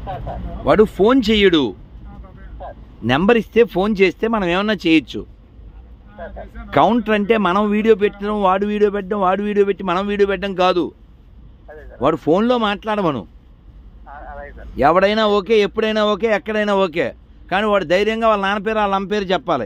వాడు ఫోన్ చెయ్యడు నెంబర్ ఇస్తే ఫోన్ చేస్తే మనం ఏమన్నా చేయొచ్చు కౌంటర్ అంటే మనం వీడియో పెట్టడం వాడు వీడియో పెట్టడం వాడు వీడియో పెట్టి మనం వీడియో పెట్టడం కాదు అదే సార్ వాడు ఫోన్లో మాట్లాడమను ఆ, అలాగే సార్ ఎవడైనా ఓకే ఎప్పుడైనా ఓకే ఎక్కడైనా ఓకే కానీ వాడు ధైర్యంగా వాళ్ళ నాన్న పేరు వాళ్ళ అమ్మ పేరు చెప్పాలి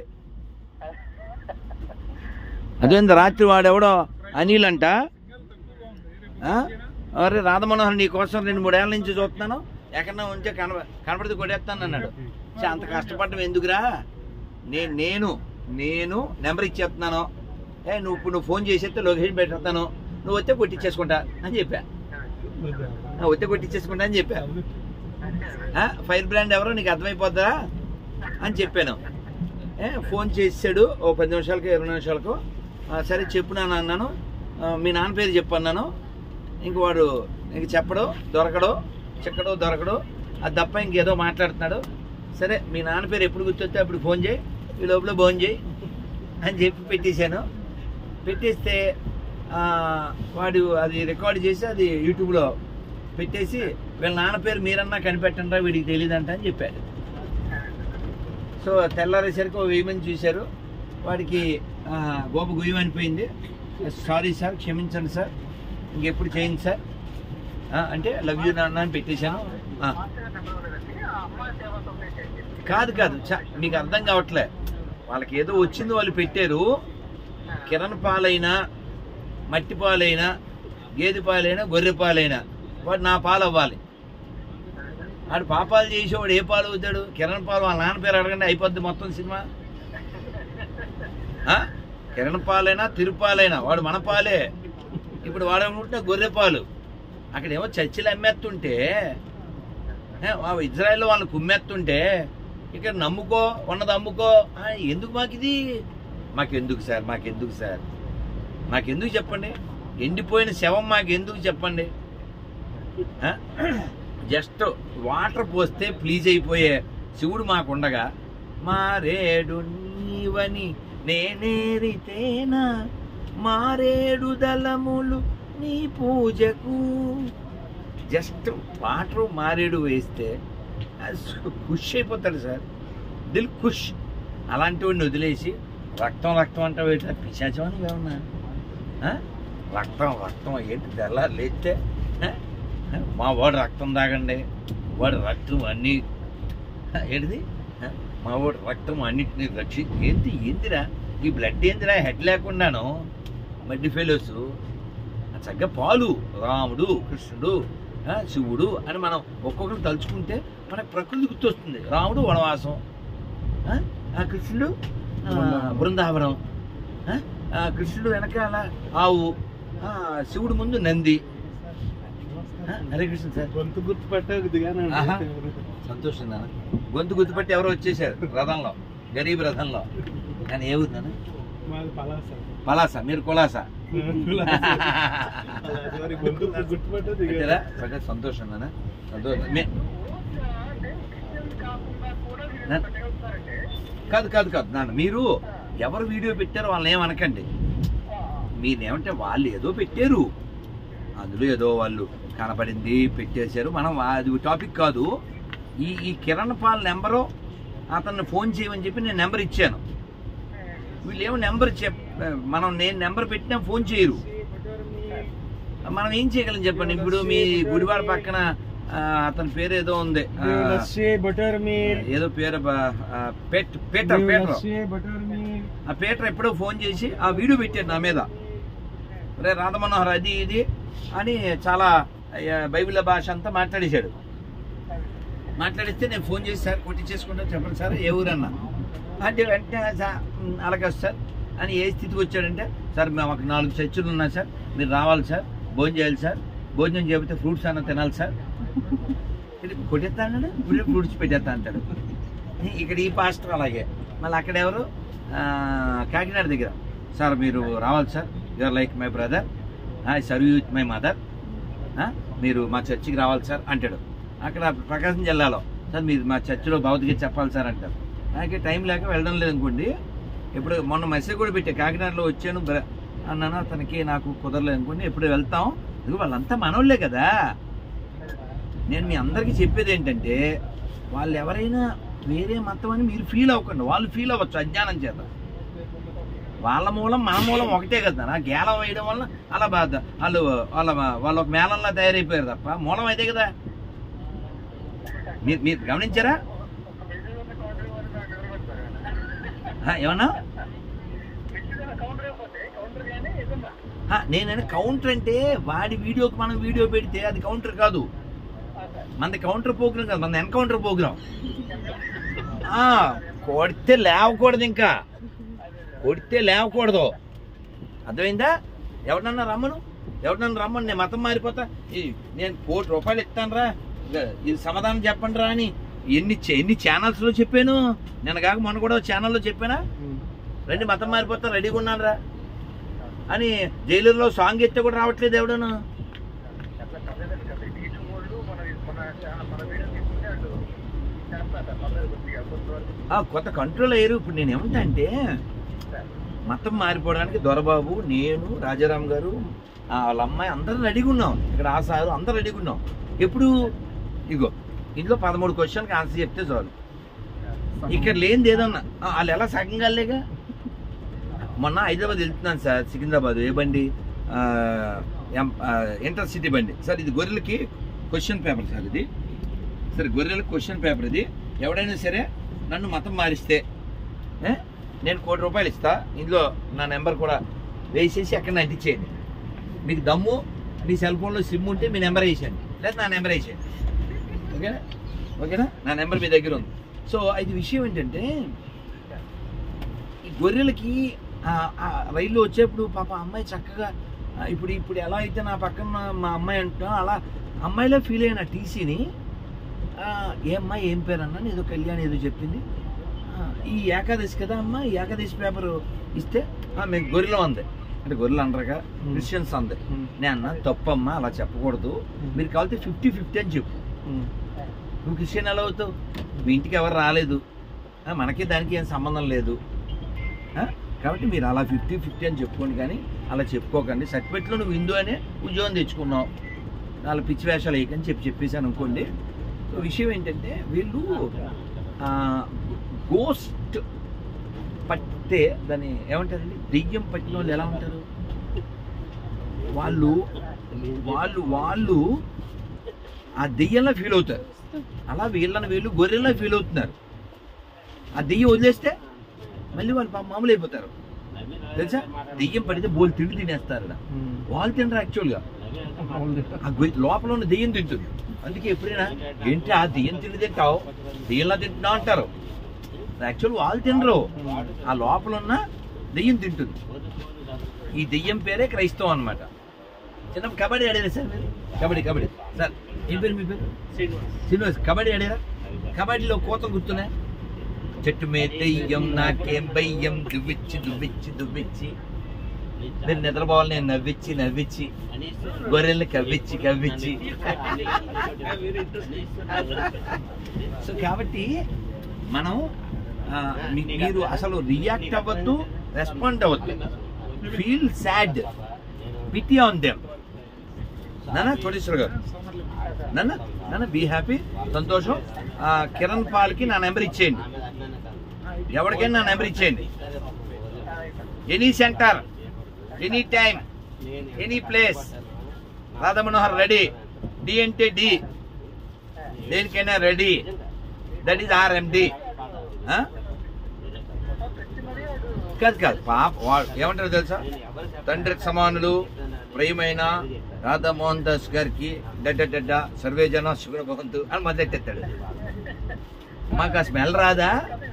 అదేంది రాత్రి వాడెవడో అనిల్ అంట ఆ? అరే రాధమనోహర్ నీ కోసం రెండు మూడేళ్ల నుంచి చూస్తున్నాను ఎక్కడన్నా ఉంటే కనబ కనపడితే కొట్టేస్తాను అన్నాడు ఛే, అంత కష్టపడటం ఎందుకురా నేను నేను నేను నెంబర్ ఇచ్చేస్తున్నాను ఏ నువ్వు ఇప్పుడు నువ్వు ఫోన్ చేసేస్తే లొకేషన్ పెట్టేస్తాను నువ్వు వస్తే కొట్టించేసుకుంటా అని చెప్పా ఆ, వస్తే కొట్టించేసుకుంటా అని చెప్పా ఆ, ఫైర్ బ్రాండ్ ఎవరో నీకు అర్థమైపోద్దా అని చెప్పాను ఏ, ఫోన్ చేసాడు ఓ పది నిమిషాలకు ఇరవై నిమిషాలకు ఆ, సరే చెప్పు నాన్న అన్నాను ఆ, మీ నాన్న పేరు చెప్పు అన్నాను ఇంక వాడు ఇంక చెప్పడు దొరకడు చెక్కడు దొరకడు అది తప్ప ఇంకేదో మాట్లాడుతున్నాడు సరే మీ నాన్న పేరు ఎప్పుడు గుర్తొస్తే అప్పుడు ఫోన్ చేయి ఈ లోపల ఫోన్ చేయి అని చెప్పి పెట్టేశాను పెట్టేస్తే ఆ, వాడు అది రికార్డ్ చేసి అది యూట్యూబ్లో పెట్టేసి వీళ్ళ నాన్న పేరు మీరన్నా కనిపెట్టండి వీడికి తెలియదంట అని చెప్పాడు సో తెల్లారేసరికి ఓ వెయ్యి మంది చూశారు వాడికి ఆ, గోప గుయ్యమనిపోయింది సారీ సార్ క్షమించండి సార్ ఇంకెప్పుడు చేయండి సార్ ఆ, అంటే లవ్ యూ నాన్న అని పెట్టేశాను ఆ, కాదు కాదు చ- మీకు అర్థం కావట్లే వాళ్ళకి ఏదో వచ్చింది వాళ్ళు పెట్టారు కిరణ్ పాలైనా మట్టి పాలైనా గేదె పాలైనా గొర్రె పాలైనా వాడు నా పాలు అవ్వాలి వాడు పాపాలు చేసేవాడు ఏ పాలు అవుతాడు కిరణ్ పాలు వాళ్ళ నాన్న పేరు అడగండి అయిపోద్ది మొత్తం సినిమా ఆ? కిరణ్ పాలైనా తిరుపాలైనా వాడు మన పాలే ఇప్పుడు వాడు అనుకుంటే గొర్రె పాలు అక్కడేమో చర్చిలు అమ్మేస్తుంటే ఏ, ఆ ఇజ్రాయెల్లో వాళ్ళని కుమ్మేస్తుంటే ఇక్కడ నమ్ముకో ఉన్నది అమ్ముకో ఆ, ఎందుకు మాకు ఇది మాకెందుకు సార్ మాకెందుకు సార్ మాకెందుకు చెప్పండి ఎండిపోయిన శవం మాకెందుకు చెప్పండి ఆ? జస్ట్ వాటర్ పోస్తే ప్లీజ్ అయిపోయే శివుడు మాకుండగా మారేడు నీవని నేనేరితేనా మారేడు దళములు నీ పూజకు జస్ట్ వాటర్ మారేడు వేస్తే అది ఖుష్ అయిపోతాడు సార్ దిల్ ఖుష్ అలాంటి వాడిని వదిలేసి రక్తం రక్తం అంటే వేట పిశాచమని ఏమన్నా ఆ? రక్తం రక్తం ఏంటి తెల్లారు లేస్తే ఆ? ఆ? మా వాడు రక్తం తాగండి వాడు రక్తం అన్ని ఆ, ఏంటిది ఆ? మా వాడు రక్తం అన్నిటిని రక్షి ఏంటి ఏంటిరా ఈ బ్లడ్ ఏంటిరా హెడ్ లేకుండాను మడ్డి ఫెలోస్ చక్కగా పాలు రాముడు కృష్ణుడు ఆ, శివుడు అని మనం ఒక్కొక్కరు తలుచుకుంటే మనకు ప్రకృతి గుర్తొస్తుంది రాముడు వనవాసం ఆ? ఆ కృష్ణుడు ఆ, బృందావనం ఆ? ఆ కృష్ణుడు వెనకాల ఆవు ఆ, శివుడు ముందు నంది ఆ, హరే కృష్ణ సార్ గొంతు గుర్తు పట్టదు ఆహా. సంతోషం నాన్న గొంతు గుర్తుపట్టి ఎవరో వచ్చేసారు రథంలో గరీబ్ రథంలో కానీ ఏ ఊరు నాన్న మాది పలాస పలాస మీరు కులాస మరి గొంతు గుర్తుపట్టదు అంతేరా సరే సంతోషం నాన్న సంతోషం మే- నా- కాదు కాదు కాదు నాన్న మీరు ఎవరు వీడియో పెట్టారో వాళ్ళని ఏమనకండి మీరేమంటే వాళ్ళు ఏదో పెట్టారు అందులో ఏదో వాళ్ళు కనపడింది పెట్టేశారు మనం అది టాపిక్ కాదు ఈ ఈ కిరణ్ పాల్ నెంబరు అతన్ని ఫోన్ చేయమని చెప్పి నేను నెంబర్ ఇచ్చాను వీళ్ళు ఏమో నెంబర్ చెప్ మనం నేను నెంబర్ పెట్టినా ఫోన్ చేయరు మనం ఏం చేయగలం చెప్పండి ఇప్పుడు మీ గుడివాడ పక్కన ఆ, అతని పేరు ఏదో ఉంది ఆ, బటర్ మీల్ ఏదో పేరు బ- ఆ, pet Peter Peter butter meal ఆ పీటర్ ఎప్పుడో ఫోన్ చేసి ఆ వీడియో పెట్టాడు నా మీద రే రాధమనోహర్ అది ఇది అని చాలా ఆ, బైబిల్ భాష అంతా మాట్లాడేశాడు మాట్లాడిస్తే నేను ఫోన్ చేసి సార్ కొట్టించేసుకుంటా చెప్పండి సార్ ఏ ఊరన్నా అంటే వెంటనే సార్ "ఉమ్, అలాగే సార్ అని ఏ స్థితికి వచ్చాడంటే సార్ మేము ఒక నాలుగు చర్చలు ఉన్నాయి సార్ మీరు రావాలి సార్ భోజనం చేయాలి సార్ భోజనం చేయకపోతే ఫ్రూట్స్ అన్న తినాలి సార్ ఇది కొట్టేస్తా అన్నాడు ఇప్పుడు ఫ్రూట్స్ పెట్టేస్తా అంటాడు ఇక్కడ ఈ పాస్టర్ అలాగే మళ్ళీ అక్కడ ఎవరు ఆ, కాకినాడ దగ్గర సార్ మీరు రావాలి sir you're like my brother I serve with my mother మీరు మా చర్చికి రావాలి సార్ అంటాడు అక్కడ ప్రకాశం జిల్లాలో సార్ మీరు మా చర్చిలో భౌతిక చెప్పాలి సార్ అంటారు నాకు టైం లేక వెళ్ళడం లేదనుకోండి ఇప్పుడు మొన్న మెసేజ్ కూడా పెట్టా కాకినాడలో వచ్చాను బ్ర- అన్నాను అతనికి నాకు కుదరలేదు అనుకోండి ఎప్పుడు వెళ్తాం ఇదిగో వాళ్ళంతా మనోళ్ళే కదా నేను మీ అందరికీ చెప్పేది ఏంటంటే వాళ్ళు ఎవరైనా వేరే మతం అని మీరు ఫీల్ అవ్వకండి వాళ్ళు ఫీల్ అవ్వచ్చు అజ్ఞానం చేత వాళ్ళ మూలం మన మూలం ఒకటే కదా నా గేలం వేయడం వల్ల అలా బాధ వాళ్ళు వాళ్ళ వాళ్ళు ఒక మేళంలా తయారైపోయారు తప్ప మూలం అయితే కదా మీరు మీరు గమనించారా ఆ, ఏమన్నా ఆ, నేనైనా కౌంటర్ అంటే వాడి వీడియోకి మనం వీడియో పెడితే అది కౌంటర్ కాదు మనది కౌంటర్ ప్రోగ్రామ్ కాదు మన ఎన్కౌంటర్ ప్రోగ్రామ్ ఆ, కొడితే లేవకూడదు ఇంకా కొడితే లేవకూడదు అర్థమైందా ఎవరినన్నా రమ్మను ఎవరినన్నా రమ్మను నేను మతం మారిపోతా ఈ నేను కోటి రూపాయలు ఇస్తాను రా ఇది సమాధానం చెప్పండి రా అని ఎన్ని చే- ఎన్ని ఛానల్స్లో చెప్పాను నేను కాక మొన్న కూడా ఛానల్లో చెప్పానా రండి మతం మారిపోతా రెడీగా ఉన్నాను రా అని జైలులో సాంగ్ ఎత్తే కూడా రావట్లేదు ఎవడను ఆ, కొత్త కంట్రోల్ అయ్యారు ఇప్పుడు నేను ఏమంటా అంటే మతం మారిపోవడానికి దొరబాబు నేను రాజారాం గారు ఆ, వాళ్ళ అమ్మాయి అందరం రెడీగా ఉన్నాం ఇక్కడ ఆ సారు అందరం రెడీగా ఉన్నాం ఎప్పుడు ఇగో ఇందులో పదమూడు క్వశ్చన్కి ఆన్సర్ చెప్తే చాలు ఇక్కడ లేనిది ఏదన్నా ఆ, వాళ్ళు ఎలా సగం కాలేగా మొన్న హైదరాబాద్ వెళ్తున్నాను సార్ సికింద్రాబాద్ ఏ బండి ఆ, ఎం- ఆ, ఇంటర్ సిటీ బండి సార్ ఇది గొర్రెలకి క్వశ్చన్ పేపర్ సార్ ఇది సరే గొర్రెలకి క్వశ్చన్ పేపర్ ఇది ఎవడైనా సరే నన్ను మతం మారిస్తే ఏ? నేను కోటి రూపాయలు ఇస్తా ఇందులో నా నెంబర్ కూడా వేసేసి అక్కడ అంటించేయండి మీకు దమ్ము మీ సెల్ ఫోన్లో సిమ్ ఉంటే మీ నెంబర్ వేసేయండి లేదా నా నెంబర్ వేసేయండి ఓకేనా ఓకేనా నా నెంబర్ మీ దగ్గర ఉంది సో ఇది విషయం ఏంటంటే ఈ గొర్రెలకి ఆ, ఆ రైల్లో వచ్చేప్పుడు పాప అమ్మాయి చక్కగా ఆ, ఇప్పుడు ఇప్పుడు ఎలా అయితే నా పక్కన మా- మా అమ్మాయి అంటున్నా అలా అమ్మాయిలో ఫీల్ అయిన టీసీని ఏ అమ్మాయి ఏం పేరు అన్నా ఏదో కళ్యాణ్ ఏదో చెప్పింది ఆ, ఈ ఏకాదశి కదా అమ్మ ఈ ఏకాదశి పేపర్ ఇస్తే "ఆ, మేము గొర్రెలు అంది అంటే గొర్రెలు అనరుగా క్రిస్టియన్స్ అంది నేను అన్న తప్పమ్మా అలా చెప్పకూడదు మీరు కావాలంటే ఫిఫ్టీ ఫిఫ్టీ అని చెప్పు నువ్వు క్రిస్టియన్ ఎలా అవుతావు మీ ఇంటికి ఎవరు రాలేదు ఆ, మనకి దానికి ఏం సంబంధం లేదు ఆ, కాబట్టి మీరు అలా ఫిఫ్టీ ఫిఫ్టీ అని చెప్పుకోండి కానీ అలా చెప్పుకోకండి సర్టిఫికెట్లో నువ్వు హిందూ అనే ఉద్యోగం తెచ్చుకున్నావు నాలుగు పిచ్చి వేషాలు వేయకని చెప్పి చెప్పేశాను అనుకోండి సో విషయం ఏంటంటే వీళ్ళు గోస్ట్ పట్టితే దాన్ని ఏమంటారండి దెయ్యం పట్టిన వాళ్ళు ఎలా ఉంటారు వాళ్ళు వాళ్ళు వాళ్ళు ఆ దెయ్యంలో ఫీల్ అవుతారు అలా వీళ్ళని వీళ్ళు గొర్రెల్లో ఫీల్ అవుతున్నారు ఆ దెయ్యం వదిలేస్తే మళ్ళీ వాళ్ళు పాపం మామూలు అయిపోతారు తెలుసా దెయ్యం పడితే బోల్ తిండి తినేస్తారు ఈడ. వాళ్ళు తినరు యాక్చువల్గా ఆ గొయ్యి- లోపల ఉన్న దెయ్యం తింటుంది అందుకే ఎప్పుడైనా ఏంటి ఆ దెయ్యం తిండి తింటావు దెయ్యంలా తింటున్నావు అంటారు యాక్చువల్ వాళ్ళు తినరు ఆ లోపల ఉన్న దెయ్యం తింటుంది ఈ దెయ్యం పేరే క్రైస్తవం అన్నమాట చిన్న కబడ్డీ ఆడారా సార్ మీరు కబడ్డీ కబడ్డీ సార్ ఏం పేరు మీ పేరు శ్రీనివాస్ కబడ్డీ ఆడారా కబడ్డీలో కోతలు గుర్తున్నాయి చెట్టు మీద దెయ్యం నాకేం బయ్యం దువ్విచ్చి దువ్విచ్చి దువ్విచ్చి మీరు నిద్రపోవాలి నేను నవ్విచ్చి నవ్విచ్చి గొర్రెల్ని కవ్విచ్చి కవ్విచ్చి సో కాబట్టి మనం ఆ, మీ- మీరు అసలు రియాక్ట్ అవ్వద్దు రెస్పాండ్ అవ్వద్దు feel sad pity on them నాన్న కోటేశ్వర గారు నాన్న నాన్న బీ హ్యాపీ సంతోషం ఆ, కిరణ్ పాల్కి నా నెంబర్ ఇచ్చేయండి ఎవరికైనా నా నెంబర్ ఇచ్చేయండి any centre any time any place Radha Manohar ready D అంటే డి దేనికైనా రెడీ దట్ ఈస్ ఆర్ఎండి కాదు కాదు పాప వా- ఏమంటారు తెలుసా తండ్రికి సమానులు ప్రియమైన రాధామోహన్ దాస్ గారికి డడ్డ డడ్డ సర్వే జన శుభ్ర భవంతు అని మొదలెట్టేస్తాడు మాకు ఆ స్మెల్ రాదా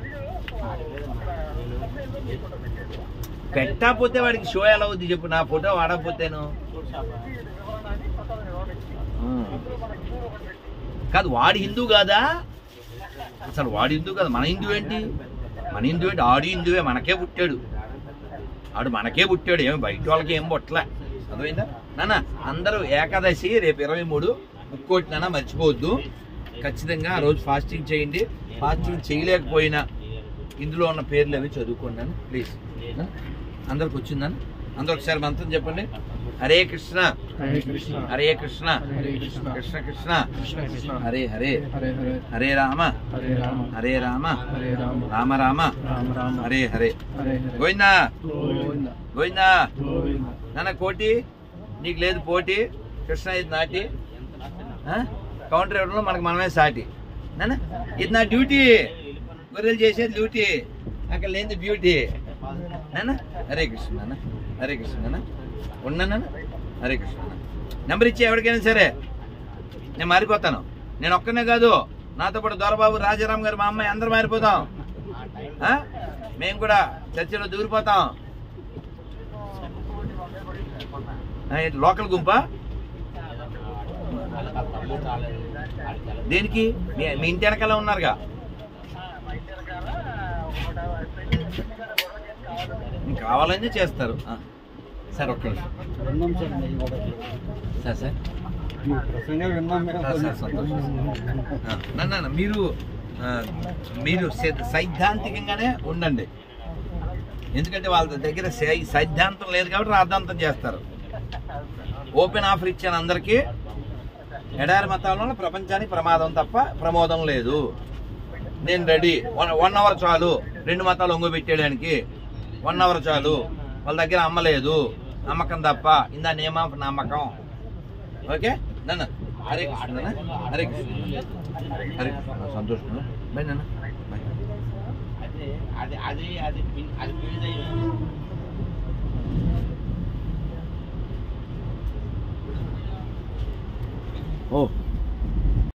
పెట్టకపోతే వాడికి షో ఎలా అవుద్ది చెప్పు నా ఫోటో వాడకపోతేను ఉమ్. కాదు వాడి హిందూ కాదా అసలు వాడి హిందూ కాదు మన హిందూ ఏంటి మన హిందూ ఏంటి ఆడు హిందువే మనకే పుట్టాడు ఆడు మనకే పుట్టాడు ఏమి బయట వాళ్ళకి ఏం పుట్టలే అర్థమైందా నాన్న అందరూ ఏకాదశి రేపు ఇరవై మూడు ముక్కోటి నాన్న మర్చిపోవద్దు ఖచ్చితంగా ఆ రోజు ఫాస్టింగ్ చేయండి ఫాస్టింగ్ చేయలేకపోయినా ఇందులో ఉన్న పేర్లు అవి చదువుకోండి ప్లీజ్ అందరికి వచ్చిందని అందరు ఒకసారి మంత్రం చెప్పండి హరే కృష్ణ హరే కృష్ణ హరే కృష్ణ హరే కృష్ణ కృష్ణ కృష్ణ కృష్ణ కృష్ణ హరే హరే హరే హరే హరే రామ హరే రామ హరే రామ హరే రామ రామ రామ రామ రామ హరే హరే హరే హరే గోవిందా గోవింద గోవిందా గోవింద నాన్న కోటి నీకు లేదు పోటీ కృష్ణ ఇది నాటి ఆ? కౌంటర్ ఇవ్వడంలో మనకు మనమే సాటి నాన్న ఇది నా డ్యూటీ గొర్రెలు చేసేది డ్యూటీ అక్కడ లేని బ్యూటీ నాన్న హరే కృష్ణ నాన్న హరే కృష్ణ నాన్న ఉన్నా నాన్న హరే కృష్ణ నాన్న నెంబర్ ఇచ్చే ఎవరికైనా సరే నేను మారిపోతాను నేను ఒక్కనే కాదు నాతో పాటు దొరబాబు రాజారాం గారు మా అమ్మాయి అందరూ మారిపోతాం ఆ? మేము కూడా చర్చలో దూరిపోతాం ఆ, ఏంటి, లోకల్ గుంపా దేనికి మీ మీ ఇంటి వెనకాల ఉన్నారుగా మీకు కావాలని చేస్తారు ఆ. సార్ ఒక్క నిమిషం. విన్నాం సార్ మీ సార్ సార్ మీ ప్రసంగాలు విన్నాం మేము సార్, సార్, సంతోషం. ఆ, నా, నా, నా, మీరు ఆ, మీరు సై- సైద్ధాంతికంగానే ఉండండి ఎందుకంటే వాళ్ళ దగ్గర సై- సైద్ధాంతం లేదు కాబట్టి రాద్ధాంతం చేస్తారు ఓపెన్ ఆఫర్ ఇచ్చాను అందరికీ ఎడారి మతాలలో ప్రపంచానికి ప్రమాదం తప్ప ప్రమోదం లేదు నేను రెడీ వన్ వన్ అవర్ చాలు రెండు మతాలు ఒంగు పెట్టేయడానికి వన్ అవర్ చాలు వాళ్ళ దగ్గర అమ్మలేదు నమ్మకం తప్ప ఇందా నేమ్ ఆఫ్ నమ్మకం ఓకే నన్న హరే కృష్ణ నాన్న హరే కృష్ణ హరే కృష్ణ సంతోషం బై నాన్న బై అది అది అది అది బిల్డ్ అయ్యింది ఓ